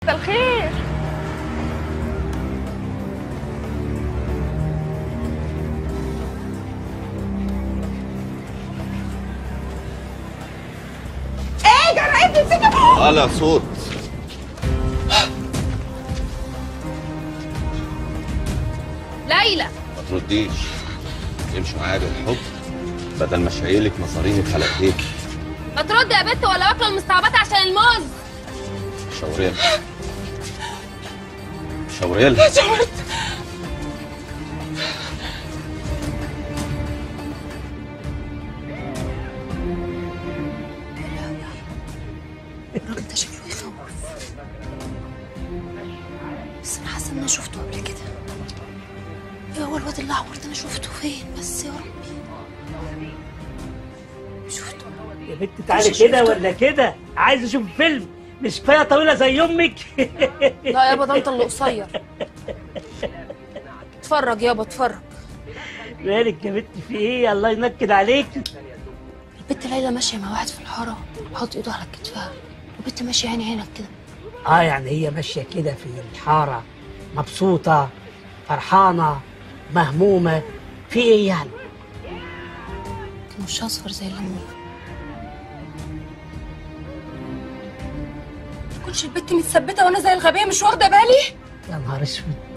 مساء الخير ايه جرى ابني سيبك ولا صوت ليلى ما ترديش امشي معايا بالحب بدل ما شايلك مصاريني بحلقتين ما ترد يا بنت ولا واكله المستعبطه عشان الموز شاوريل شاوريل شاورت الراجل ده شكله يخوف بس انا حاسه ان انا شفته قبل كده ايه هو الواد الاعور ده انا شفته فين بس يا ربي شفته يا بنت تعالي كده ولا كده عايز اشوف فيلم مش كفايه طويله زي امك لا يابا ده انت اللي قصير اتفرج يابا اتفرج مالك يا بنت في ايه الله ينكد عليك البت ليلى ماشيه مع واحد في الحاره حاطط ايده على كتفها والبت ماشيه عيني عينك كده اه يعني هي ماشيه كده في الحاره مبسوطه فرحانه مهمومه في ايه يعني كان وشها اصفر زي الليمون كنتش البت متثبته وانا زي الغبيه مش واخده بالي يا نهار اسود